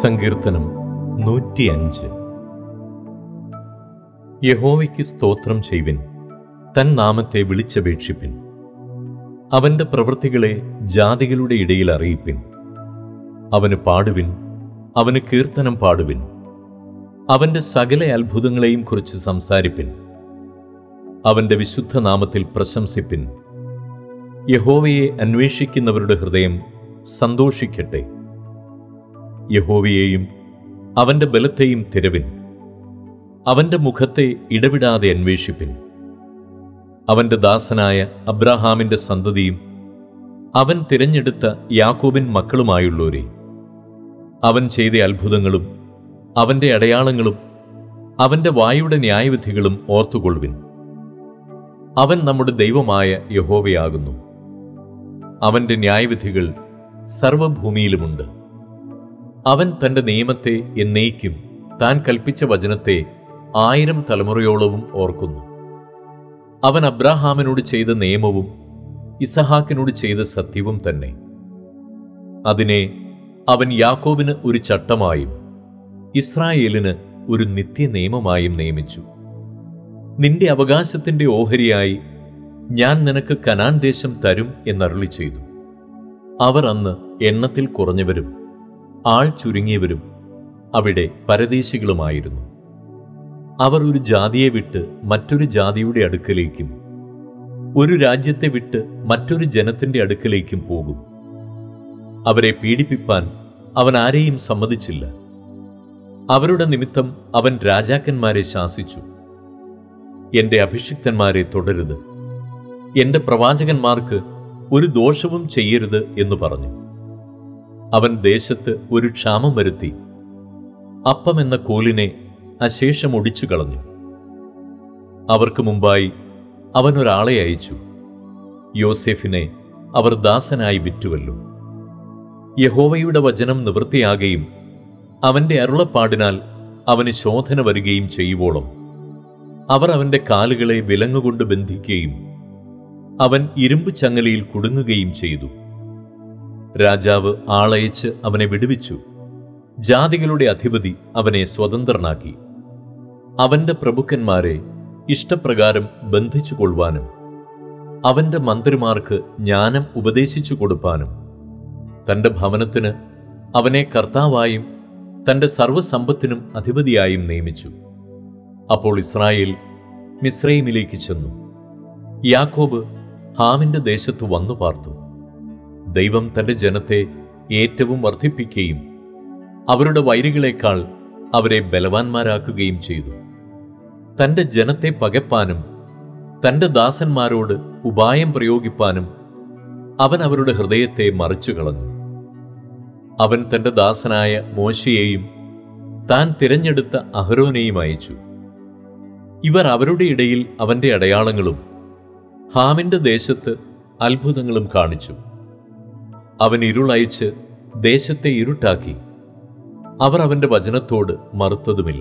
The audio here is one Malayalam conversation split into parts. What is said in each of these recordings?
സങ്കീർത്തനം നൂറ്റിയഞ്ച് യഹോവയ്ക്ക് സ്തോത്രം ചെയ്വിൻ തൻ നാമത്തെ വിളിച്ചപേക്ഷിപ്പിൻ അവന്റെ പ്രവൃത്തികളെ ജാതികളുടെ ഇടയിൽ അറിയിപ്പിൻ അവന് പാടുവിൻ അവന് കീർത്തനം പാടുവിൻ അവന്റെ സകല അത്ഭുതങ്ങളെയും കുറിച്ച് സംസാരിപ്പിൻ അവന്റെ വിശുദ്ധ നാമത്തിൽ പ്രശംസിപ്പിൻ യഹോവയെ അന്വേഷിക്കുന്നവരുടെ ഹൃദയം സന്തോഷിക്കട്ടെ യഹോവയെയും അവന്റെ ബലത്തെയും തിരവിൻ അവന്റെ മുഖത്തെ ഇടവിടാതെ അന്വേഷിപ്പിൻ അവന്റെ ദാസനായ അബ്രാഹാമിന്റെ സന്തതിയും അവൻ തിരഞ്ഞെടുത്ത യാക്കോബിൻ മക്കളുമായുള്ളവരെ അവൻ ചെയ്ത അത്ഭുതങ്ങളും അവന്റെ അടയാളങ്ങളും അവന്റെ വായുടെ ന്യായവിധികളും ഓർത്തുകൊള്ളുവിൻ അവൻ നമ്മുടെ ദൈവമായ യഹോവയാകുന്നു അവന്റെ ന്യായവിധികൾ സർവഭൂമിയിലുമുണ്ട് അവൻ തന്റെ നിയമത്തെ എന്നേക്കും താൻ കൽപ്പിച്ച വചനത്തെ ആയിരം തലമുറയോളവും ഓർക്കുന്നു അവൻ അബ്രാഹാമിനോട് ചെയ്ത നിയമവും ഇസഹാക്കിനോട് ചെയ്ത സത്യവും തന്നെ അതിനെ അവൻ യാക്കോബിന് ഒരു ചട്ടമായും ഇസ്രായേലിന് ഒരു നിത്യനിയമമായും നിയമിച്ചു നിന്റെ അവകാശത്തിന്റെ ഓഹരിയായി ഞാൻ നിനക്ക് കനാൻ ദേശം തരും എന്നരുളി ചെയ്തു അവർ അന്ന് എണ്ണത്തിൽ കുറഞ്ഞവരും ആൾ ചുരുങ്ങിയവരും അവിടെ പരദേശികളുമായിരുന്നു അവർ ഒരു ജാതിയെ വിട്ട് മറ്റൊരു ജാതിയുടെ അടുക്കലേക്കും ഒരു രാജ്യത്തെ വിട്ട് മറ്റൊരു ജനത്തിന്റെ അടുക്കലേക്കും പോകും അവരെ പീഡിപ്പിപ്പാൻ അവൻ ആരെയും സമ്മതിച്ചില്ല അവരുടെ നിമിത്തം അവൻ രാജാക്കന്മാരെ ശാസിച്ചു എന്റെ അഭിഷിക്തന്മാരെ തുടരുത് എന്റെ പ്രവാചകന്മാർക്ക് ഒരു ദോഷവും ചെയ്യരുത് എന്ന് പറഞ്ഞു അവൻ ദേശത്ത് ഒരു ക്ഷാമം വരുത്തി അപ്പം എന്ന കോലിനെ അശേഷം ഒടിച്ചു കളഞ്ഞു അവർക്ക് മുമ്പായി അവൻ ഒരാളെ അയച്ചു യോസെഫിനെ അവർ ദാസനായി വിറ്റുവല്ലോ യഹോവയുടെ വചനം നിവൃത്തിയാകുകയും അവന്റെ അരുളപ്പാടിനാൽ അവന് ശോധന വരികയും ചെയ്യുവോളം അവർ അവന്റെ കാലുകളെ വിലങ്ങുകൊണ്ട് ബന്ധിക്കുകയും അവൻ ഇരുമ്പ് ചങ്ങലയിൽ കുടുങ്ങുകയും ചെയ്തു രാജാവ് ആളയച്ച് അവനെ വിടുവിച്ചു ജാതികളുടെ അധിപതി അവനെ സ്വതന്ത്രനാക്കി അവന്റെ പ്രഭുക്കന്മാരെ ഇഷ്ടപ്രകാരം ബന്ധിച്ചു കൊള്ളുവാനും അവന്റെ മന്ത്രിമാർക്ക് ജ്ഞാനം ഉപദേശിച്ചു കൊടുപ്പാനും തന്റെ ഭവനത്തിന് അവനെ കർത്താവായും തന്റെ സർവ്വസമ്പത്തിനും അധിപതിയായും നിയമിച്ചു അപ്പോൾ ഇസ്രായേൽ മിസ്രൈമിലേക്ക് ചെന്നു യാക്കോബ് ഹാമിന്റെ ദേശത്തു വന്നു പാർത്തു ദൈവം തന്റെ ജനത്തെ ഏറ്റവും വർദ്ധിപ്പിക്കുകയും അവരുടെ വൈരികളെക്കാൾ അവരെ ബലവാന്മാരാക്കുകയും ചെയ്തു തന്റെ ജനത്തെ പകപ്പാനും തന്റെ ദാസന്മാരോട് ഉപായം പ്രയോഗിപ്പാനും അവൻ അവരുടെ ഹൃദയത്തെ മറിച്ചു കളഞ്ഞു അവൻ തന്റെ ദാസനായ മോശയെയും താൻ തിരഞ്ഞെടുത്ത അഹരോനെയും അയച്ചു ഇവർ അവരുടെ ഇടയിൽ അവന്റെ അടയാളങ്ങളും ഹാമിന്റെ ദേശത്ത് അത്ഭുതങ്ങളും കാണിച്ചു അവൻ ഇരുളയച്ച് ദേശത്തെ ഇരുട്ടാക്കി അവർ അവന്റെ വചനത്തോട് മറുത്തതുമില്ല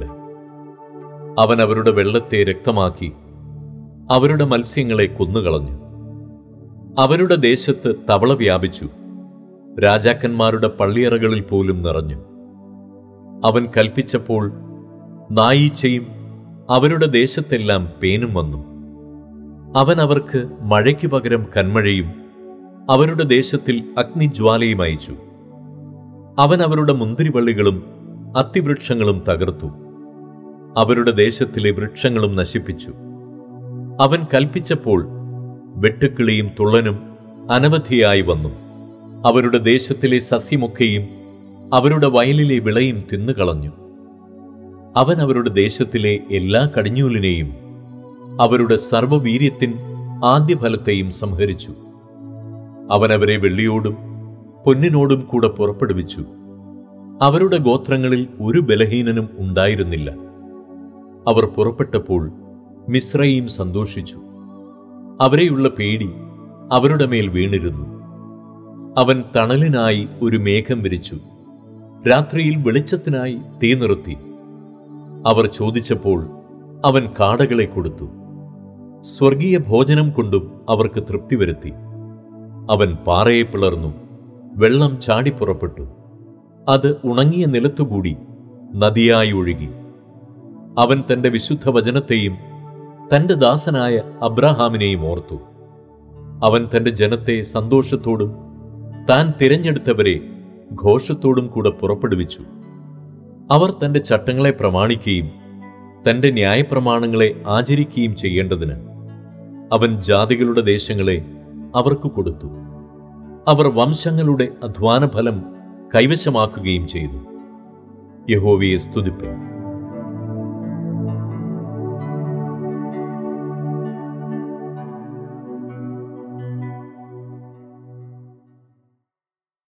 അവൻ അവരുടെ വെള്ളത്തെ രക്തമാക്കി അവരുടെ മത്സ്യങ്ങളെ കൊന്നുകളഞ്ഞു അവരുടെ ദേശത്ത് തവള വ്യാപിച്ചു രാജാക്കന്മാരുടെ പള്ളിയറകളിൽ പോലും നിറഞ്ഞു അവൻ കൽപ്പിച്ചപ്പോൾ നായീച്ചയും അവരുടെ ദേശത്തെല്ലാം പേനും വന്നു അവൻ അവർക്ക് മഴയ്ക്കു പകരം കന്മഴയും അവരുടെ ദേശത്തിൽ അഗ്നിജ്വാലയും അയച്ചു അവൻ അവരുടെ മുന്തിരിവള്ളികളും അത്തിവൃക്ഷങ്ങളും തകർത്തു അവരുടെ ദേശത്തിലെ വൃക്ഷങ്ങളും നശിപ്പിച്ചു അവൻ കൽപ്പിച്ചപ്പോൾ വെട്ടുക്കിളിയും തുള്ളനും അനവധിയായി വന്നു അവരുടെ ദേശത്തിലെ സസ്യമൊക്കെയും അവരുടെ വയലിലെ വിളയും തിന്നുകളഞ്ഞു അവൻ അവരുടെ ദേശത്തിലെ എല്ലാ കടിഞ്ഞൂലിനെയും അവരുടെ സർവവീര്യത്തിൻ ആദ്യഫലത്തെയും സംഹരിച്ചു അവൻ അവരെ വെള്ളിയോടും പൊന്നിനോടും കൂടെ പുറപ്പെടുവിച്ചു അവരുടെ ഗോത്രങ്ങളിൽ ഒരു ബലഹീനനും ഉണ്ടായിരുന്നില്ല അവർ പുറപ്പെട്ടപ്പോൾ മിശ്രയും സന്തോഷിച്ചു അവരെയുള്ള പേടി അവരുടെ മേൽ വീണിരുന്നു അവൻ തണലിനായി ഒരു മേഘം വിരിച്ചു രാത്രിയിൽ വെളിച്ചത്തിനായി തീ നിർത്തി അവർ ചോദിച്ചപ്പോൾ അവൻ കാടകളെ കൊടുത്തു സ്വർഗീയ ഭോജനം കൊണ്ടും അവർക്ക് തൃപ്തി വരുത്തി അവൻ പാറയെ പിളർന്നു വെള്ളം ചാടിപ്പുറപ്പെട്ടു അത് ഉണങ്ങിയ നിലത്തുകൂടി നദിയായി ഒഴുകി അവൻ തന്റെ വിശുദ്ധ വചനത്തെയും തന്റെ ദാസനായ അബ്രഹാമിനെയും ഓർത്തു അവൻ തന്റെ ജനത്തെ സന്തോഷത്തോടും താൻ തിരഞ്ഞെടുത്തവരെ ഘോഷത്തോടും കൂടെ പുറപ്പെടുവിച്ചു അവർ തന്റെ ചട്ടങ്ങളെ പ്രമാണിക്കുകയും തന്റെ ന്യായപ്രമാണങ്ങളെ ആചരിക്കുകയും ചെയ്യേണ്ടതിന് അവൻ ജാതികളുടെ ദേശങ്ങളെ അവർക്ക് കൊടുത്തു അവർ വംശങ്ങളുടെ അധ്വാനഫലം കൈവശമാക്കുകയും ചെയ്തു യഹോവയെ സ്തുതിപ്പൻ